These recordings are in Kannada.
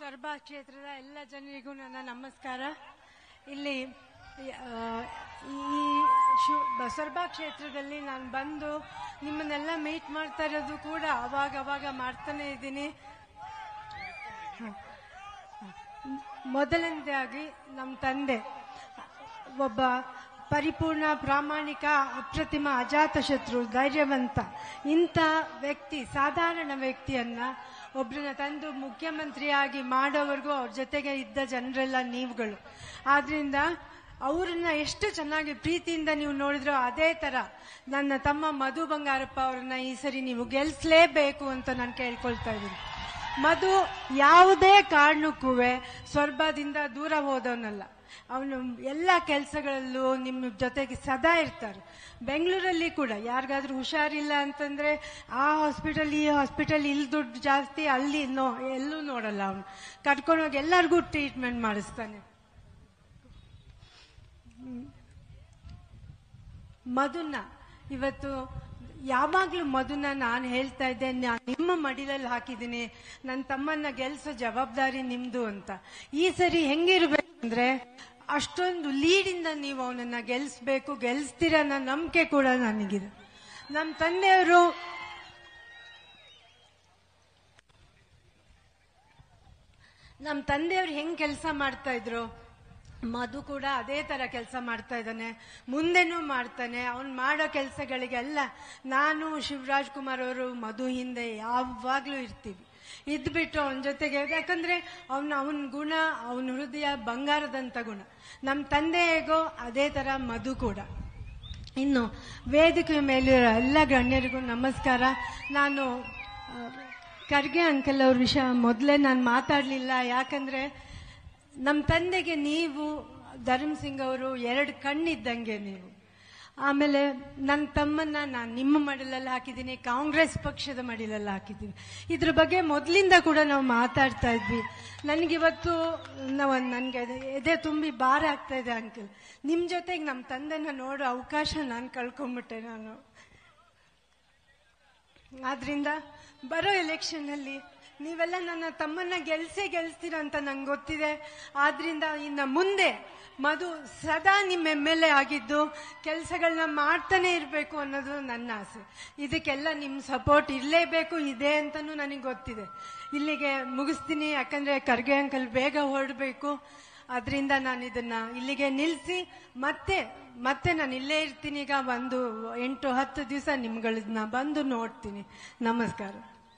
ಸೊರಬ ಕ್ಷೇತ್ರದ ಎಲ್ಲ ಜನರಿಗೂ ನನ್ನ ನಮಸ್ಕಾರ ಇಲ್ಲಿ ಆ, ಈ ಶು ಬಸರ್ಬ ಕ್ಷೇತ್ರದಲ್ಲಿ ನಾನು ಬಂದು ನಿಮ್ಮನ್ನೆಲ್ಲ ಮೀಟ್ ಮಾಡ್ತಾ ಇರೋದು ಕೂಡ ಅವಾಗ ಅವಾಗ ಮಾಡ್ತಾನೆ ಇದ್ದೀನಿ ಮೊದಲನೇದಾಗಿ ನಮ್ಮ ತಂದೆ ಒಬ್ಬ ಪರಿಪೂರ್ಣ ಪ್ರಾಮಾಣಿಕ ಅಪ್ರತಿಮ ಅಜಾತಶತ್ರು ಧೈರ್ಯವಂತ ಇಂಥ ವ್ಯಕ್ತಿ ಸಾಧಾರಣ ವ್ಯಕ್ತಿಯನ್ನ ಒಬ್ಬರನ್ನ ತಂದು ಮುಖ್ಯಮಂತ್ರಿಯಾಗಿ ಮಾಡೋವರೆಗೂ ಅವ್ರ ಜೊತೆಗೆ ಇದ್ದ ಜನರೆಲ್ಲ ನೀವುಗಳು ಆದ್ರಿಂದ ಅವ್ರನ್ನ ಎಷ್ಟು ಚೆನ್ನಾಗಿ ಪ್ರೀತಿಯಿಂದ ನೀವು ನೋಡಿದ್ರೋ ಅದೇ ತರ ನನ್ನ ತಮ್ಮ ಮಧು ಬಂಗಾರಪ್ಪ ಅವ್ರನ್ನ ಈ ಸರಿ ನೀವು ಗೆಲ್ಸ್ಲೇಬೇಕು ಅಂತ ನಾನು ಕೇಳ್ಕೊಳ್ತಾ ಇದ್ದೀನಿ ಮಧು ಯಾವುದೇ ಕಾರಣಕ್ಕೂ ಸ್ವರ್ಭದಿಂದ ದೂರ ಹೋದವನಲ್ಲ ಅವನು ಎಲ್ಲ ಕೆಲಸಗಳಲ್ಲೂ ನಿಮ್ಮ ಜೊತೆಗೆ ಸದಾ ಇರ್ತಾರೆ ಬೆಂಗಳೂರಲ್ಲಿ ಕೂಡ ಯಾರಿಗಾದ್ರೂ ಹುಷಾರಿಲ್ಲ ಅಂತಂದ್ರೆ ಆ ಹಾಸ್ಪಿಟಲ್ ಈ ಹಾಸ್ಪಿಟಲ್ ಇಲ್ಲಿ ದುಡ್ಡು ಜಾಸ್ತಿ ಅಲ್ಲಿ ನೋ ಎಲ್ಲೂ ನೋಡಲ್ಲ ಅವನು ಕರ್ಕೊಂಡೋಗಿ ಎಲ್ಲರಿಗೂ ಟ್ರೀಟ್ಮೆಂಟ್ ಮಾಡಿಸ್ತಾನೆ ಮಧುನ ಇವತ್ತು ಯಾವಾಗ್ಲೂ ಮಧುನ ನಾನು ಹೇಳ್ತಾ ಇದ್ದೆ ನಾನ್ ನಿಮ್ಮ ಮಡಿಲಲ್ಲಿ ಹಾಕಿದ್ದೀನಿ ನನ್ನ ತಮ್ಮನ್ನ ಗೆಲ್ಸೋ ಜವಾಬ್ದಾರಿ ನಿಮ್ದು ಅಂತ ಈ ಸರಿ ಹೆಂಗಿರ್ಬೇಕಂದ್ರೆ ಅಷ್ಟೊಂದು ಲೀಡಿಂದ ನೀವು ಅವನನ್ನ ಗೆಲ್ಸ್ಬೇಕು ಗೆಲ್ಸ್ತೀರ ಅನ್ನೋ ನಂಬಿಕೆ ಕೂಡ ನನಗಿದೆ ನಮ್ಮ ತಂದೆಯವರು ನಮ್ಮ ತಂದೆಯವ್ರು ಹೆಂಗ್ ಕೆಲಸ ಮಾಡ್ತಾ ಇದ್ರು ಮಧು ಕೂಡ ಅದೇ ತರ ಕೆಲಸ ಮಾಡ್ತಾ ಇದ್ದಾನೆ ಮುಂದೆನೂ ಮಾಡ್ತಾನೆ ಅವ್ನು ಮಾಡೋ ಕೆಲಸಗಳಿಗೆಲ್ಲ ನಾನು ಶಿವರಾಜ್ ಕುಮಾರ್ ಅವರು ಮಧು ಹಿಂದೆ ಯಾವಾಗ್ಲೂ ಇರ್ತೀವಿ ಇದ್ಬಿಟ್ಟು ಅವನ ಜೊತೆಗೆ ಯಾಕಂದ್ರೆ ಅವನ ಅವನ ಗುಣ ಅವನ ಹೃದಯ ಬಂಗಾರದಂತ ಗುಣ ನಮ್ಮ ತಂದೆ ಹೇಗೋ ಅದೇ ತರ ಮಧು ಕೂಡ ಇನ್ನು ವೇದಿಕೆ ಮೇಲಿರೋ ಎಲ್ಲ ಗಣ್ಯರಿಗೂ ನಮಸ್ಕಾರ ನಾನು ಆ, ಖರ್ಗೆ ಅಂಕಲ್ ಅವ್ರ ವಿಷಯ ಮೊದಲೇ ನಾನು ಮಾತಾಡಲಿಲ್ಲ ಯಾಕಂದ್ರೆ ನಮ್ಮ ತಂದೆಗೆ ನೀವು ಧರ್ಮ್ ಸಿಂಗ್ ಅವರು ಎರಡು ಕಣ್ಣಿದ್ದಂಗೆ ನೀವು ಆಮೇಲೆ ನನ್ನ ತಮ್ಮನ್ನ ನಾನು ನಿಮ್ಮ ಮಡಿಲಲ್ಲಿ ಹಾಕಿದ್ದೀನಿ ಕಾಂಗ್ರೆಸ್ ಪಕ್ಷದ ಮಡಿಲಲ್ಲಿ ಹಾಕಿದ್ದೀನಿ ಇದ್ರ ಬಗ್ಗೆ ಮೊದಲಿಂದ ಕೂಡ ನಾವು ಮಾತಾಡ್ತಾ ಇದ್ವಿ ನನಗಿವತ್ತು ನಾವು ನನಗೆ ಎದೆ ತುಂಬಿ ಭಾರ ಆಗ್ತಾ ಇದೆ ಅಂಕಲ್ ನಿಮ್ಮ ಜೊತೆಗೆ ನಮ್ಮ ತಂದೆನ ನೋಡೋ ಅವಕಾಶ ನಾನು ಕಳ್ಕೊಂಡ್ಬಿಟ್ಟೆ ನಾನು ಆದ್ರಿಂದ ಬರೋ ಎಲೆಕ್ಷನ್ ಅಲ್ಲಿ ನೀವೆಲ್ಲ ನನ್ನ ತಮ್ಮನ್ನ ಗೆಲ್ಸೇ ಗೆಲ್ಸ್ತೀರ ಅಂತ ನಂಗೆ ಗೊತ್ತಿದೆ ಆದ್ರಿಂದ ಇನ್ನ ಮುಂದೆ ಮಧು ಸದಾ ನಿಮ್ಮ ಎಮ್ ಎಲ್ ಎ ಆಗಿದ್ದು ಕೆಲಸಗಳನ್ನ ಮಾಡ್ತಾನೆ ಇರಬೇಕು ಅನ್ನೋದು ನನ್ನ ಆಸೆ ಇದಕ್ಕೆಲ್ಲ ನಿಮ್ಮ ಸಪೋರ್ಟ್ ಇರಲೇಬೇಕು ಇದೆ ಅಂತನೂ ನನಗೆ ಗೊತ್ತಿದೆ ಇಲ್ಲಿಗೆ ಮುಗಿಸ್ತೀನಿ ಯಾಕಂದ್ರೆ ಖರ್ಗೆ ಅಂಕಲ್ ಬೇಗ ಹೊರಡಬೇಕು ಅದರಿಂದ ನಾನು ಇದನ್ನ ಇಲ್ಲಿಗೆ ನಿಲ್ಲಿಸಿ ಮತ್ತೆ ಮತ್ತೆ ನಾನು ಇಲ್ಲೇ ಇರ್ತೀನಿ ಈಗ ಒಂದು ಎಂಟು ಹತ್ತು ದಿವಸ ನಿಮ್ಗಳನ್ನ ಬಂದು ನೋಡ್ತೀನಿ ನಮಸ್ಕಾರ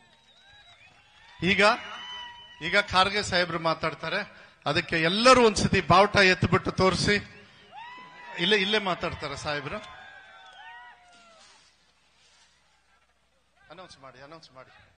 ಈಗ ಈಗ ಖಾರ್ಗೆ ಸಾಹೇಬ್ರು ಮಾತಾಡ್ತಾರೆ ಅದಕ್ಕೆ ಎಲ್ಲರೂ ಒಂದ್ಸತಿ ಬಾವುಟ ಎತ್ಬಿಟ್ಟು ತೋರಿಸಿ ಇಲ್ಲೇ ಇಲ್ಲೇ ಮಾತಾಡ್ತಾರೆ ಸಾಹೇಬ್ರು ಅನೌನ್ಸ್ ಮಾಡಿ ಅನೌನ್ಸ್ ಮಾಡಿ